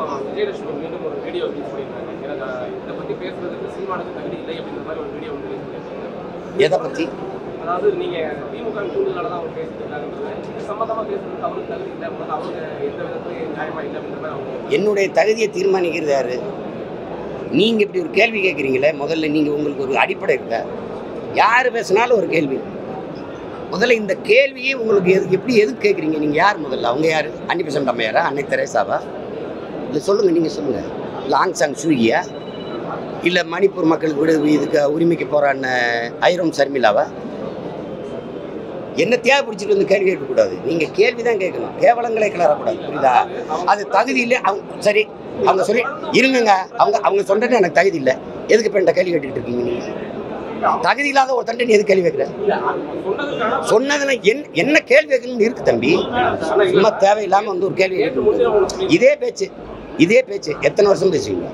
விஜயலட்சுமி மீண்டும் ஒரு video release பண்ணியிருக்காங்க எனக்கு அஹ், இதை பத்தி பேசுறதுக்கு சீமானுக்கு தகுதி இல்லை அப்படிங்கிற மாதிரி ஒரு வீடியோ ரிலீஸ் பண்ணியிருக்காங்க எதை பற்றி அதாவது நீங்க திமுக தூண்டுதலால தான் அவங்க பேசிட்டு இருக்காங்கன்றது இது சம்பந்தமா பேசுறதுக்கு அவருக்கு தகுதி இல்லை உங்களுக்கு அவங்க எந்த விதத்துலயும் நியாயமா இல்லை அப்படிங்கிற மாதிரி அவங்க என்னுடைய தகுதியை தீர்மானிக்கிறது யாரு நீங்க இப்படி ஒரு கேள்வி கேட்குறீங்களே முதல்ல நீங்க உங்களுக்கு ஒரு அடிப்படை இருக்கா யார் பேசினாலும் ஒரு கேள்வி முதல்ல இந்த கேள்வியை உங்களுக்கு எது எப்படி எதுக்கு கேட்குறீங்க நீங்கள் யார் முதல்ல அவங்க யார் அன்னி பெசன்ட் அம்மையாரா அன்னை தெரேசாவா இல்லை சொல்லுங்கள் நீங்கள் சொல்லுங்கள் இல்லை ஆங் சாங் சூகியா இல்லை மணிப்பூர் மக்களுக்கு விடு இதுக்கு உரிமைக்கு போராடின ஐரோம் சர்மிளாவா என்ன தேவை பிடிச்சிட்டு வந்து கேள்வி கேட்கக்கூடாது நீங்கள் கேள்வி தான் கேட்கணும் கேவலங்களை கிளறக்கூடாது புரியுதா அது தகுதி இல்லை அவங்க சரி அவங்க சொல்லி இருங்கங்க அவங்க அவங்க சொன்னது எனக்கு தகுதி இல்லை எதுக்கு இப்போ இந்த கேள்வி கேட்டுக்கிட்டு இருக்கீங்க நீங்கள் தகுதி இல்லாத ஒரு தண்டனை எதுக்கு கேள்வி வைக்கிற சொன்னதுக்கான சொன்னதுல என் என்ன கேள்வி வைக்கணும்னு இருக்கு தம்பி சும்மா தேவையில்லாம வந்து ஒரு கேள்வி நேற்று முன்தினம் கேட்கணும் உங்களுக்கு சொல்லி- இதே பேச்சு இதே பேச்சு எத்தனை வருஷம் பேசுவீங்க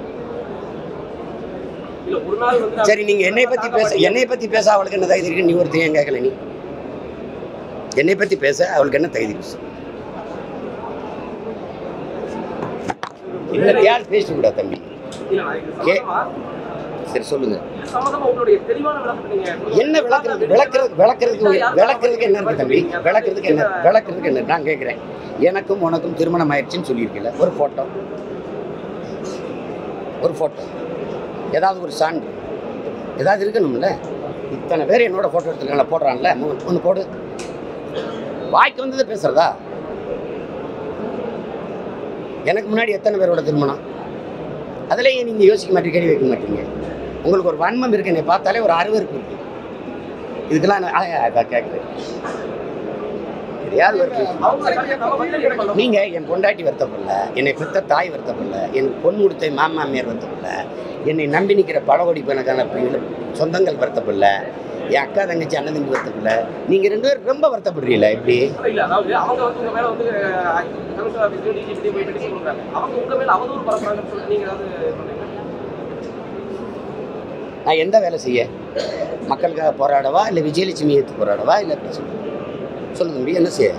இல்ல ஒரு நாள் வந்து சரி நீங்க என்னை பத்தி பேச என்னை பத்தி பேச அவளுக்கு என்ன தகுதி இருக்கு நீ ஒருத்தர் ஏன் கேட்கல நீ என்னை பத்தி பேச அவளுக்கு என்ன தகுதி இருக்கு என்ன யார் பேசக்கூடாது தம்பி இல்ல நான் இது கே- சம்பந்தமா சரி சொல்லுங்க இது சம்பந்தமா உங்களுடைய தெளிவான விளக்கத்தை நீங்க என்ன விளக்குறது விளக்குறது விளக்குறதுக்கு விளக்குறதுக்கு என்ன இருக்கு தம்பி விளக்குறதுக்கு என்ன விளக்குறதுக்கு என்ன நான் கேட்குறேன் எனக்கும் உனக்கும் திருமணம் ஆயிடுச்சுன்னு சொல்லியிருக்கல ஒரு ஃபோட்டோ ஒரு ஃபோட்டோ ஏதாவது ஒரு சான்று ஏதாவது இருக்கணும்ல இத்தனை பேர் என்னோட ஃபோட்டோ எடுத்துருக்காங்களா போடுறான்ல ஒன்று போடு வாய்க்கு வந்தது பேசுறதா எனக்கு முன்னாடி எத்தனை பேரோட திருமணம் அதில் ஏன் நீங்கள் யோசிக்க மாட்டீங்க கேள்வி வைக்க மாட்டீங்க உங்களுக்கு ஒரு வன்மம் இருக்கு என்னை பார்த்தாலே ஒரு அருவருப்பு இருக்கு இதுக்கெல்லாம் நான் ஆ, ஆ, கேட்குறேன் எதையாவது ஒரு அவங்க நம்ம வந்து என்ன பண்ணணும் நீங்க என் பொண்டாட்டி வருத்தப்படல என்னை பெத்த தாய் வருத்தப்படல என் பொன் கொடுத்த மாமாமியார் வருத்தப்படல என்னை நம்பி நிற்கிற பழகொடி எனக்கான சொந்தங்கள் வருத்தப்படல என் அக்கா தங்கச்சி அண்ணன் தம்பி வருத்தப்படல நீங்க ரெண்டு பேரும் ரொம்ப வருத்தப்படுறீங்களா இப்படி இல்ல அதாவது அவங்க வந்து உங்க மேல வந்து அஹ், கமிஷனர் ஆஃபீஸ்லயும் டிஜிபி போய் பெட்டிஷன் கொடுக்குறாங்க அவங்க உங்க மேல அவதூறு பரப்புறாங்கன்னு சொல்லி நீங்க ஏதாவது சொல்றீங்க நான் எந்த வேலை செய்ய மக்களுக்காக போராடவா இல்லை விஜயலட்சுமி ஏற்று போராடவா இல்லை எப்படி சொல்லு சொல்லு தம்பி என்ன செய்ய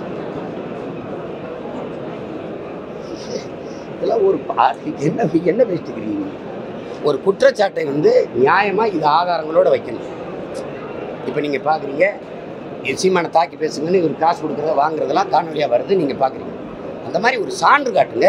இதெல்லாம் ஒரு பா- என்ன என்ன பேசிட்டுக்கிறீங்க ஒரு குற்றச்சாட்டை வந்து நியாயமாக இது ஆதாரங்களோட வைக்கணும் இப்போ நீங்கள் பார்க்குறீங்க சீமானை தாக்கி பேசுங்கன்னு இவர் காசு கொடுக்குறத வாங்குறதெல்லாம் காணொலியாக வருது நீங்கள் பார்க்குறீங்க அந்த மாதிரி ஒரு சான்று காட்டுங்க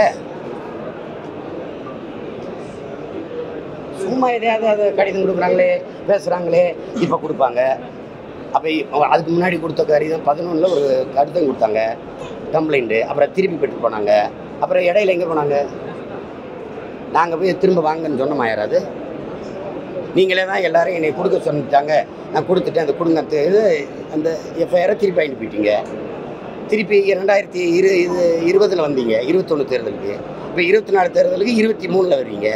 சும்மா எதையாவது அதை கடிதம் கொடுக்குறாங்களே பேசுகிறாங்களே இப்போ கொடுப்பாங்க அப்போ அதுக்கு முன்னாடி கொடுத்த கடிதம் பதினொன்றில் ஒரு கடிதம் கொடுத்தாங்க கம்ப்ளைண்ட்டு அப்புறம் திருப்பி பெற்று போனாங்க அப்புறம் இடையில எங்கே போனாங்க நாங்கள் போய் திரும்ப வாங்கன்னு சொன்னோமா யாராவது நீங்களே தான் எல்லாரும் என்னை கொடுக்க சொல்லிட்டாங்க நான் கொடுத்துட்டேன் அந்த கொடுங்க அந்த இது அந்த எஃப்ஐஆரை திருப்பி வாங்கிட்டு போயிட்டீங்க திருப்பி ரெண்டாயிரத்தி இரு இது இருபதில் வந்தீங்க இருபத்தொன்று தேர்தலுக்கு இப்போ இருபத்தி நாலு தேர்தலுக்கு இருபத்தி மூணில் வர்றீங்க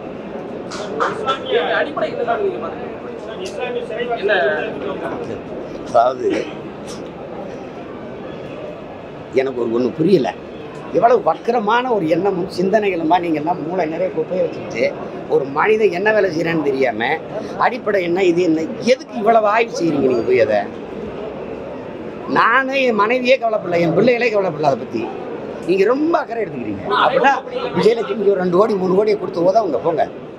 இந்த அடிப்படை என்னதான் நீங்க பாருங்க என்ன அதாவது எனக்கு ஒரு ஒன்று புரியல எவ்வளவு வக்கரமான ஒரு எண்ணமும் சிந்தனைகளுமா நீங்கள்லாம் மூளை நிறைய குப்பையை வச்சுக்கிட்டு ஒரு மனிதன் என்ன வேலை செய்கிறான்னு தெரியாமல் அடிப்படை என்ன இது என்ன எதுக்கு இவ்வளவு ஆய்வு செய்கிறீங்க நீங்கள் போய் அதை நானே என் மனைவியே கவலைப்படல என் பிள்ளைகளே கவலைப்படல அதை பற்றி நீங்கள் ரொம்ப அக்கறை எடுத்துக்கிறீங்க அப்படின்னா விஜயலட்சுமிக்கு ஒரு ரெண்டு கோடி மூணு கோடியை கொடுத்து உதவுங்க போங்க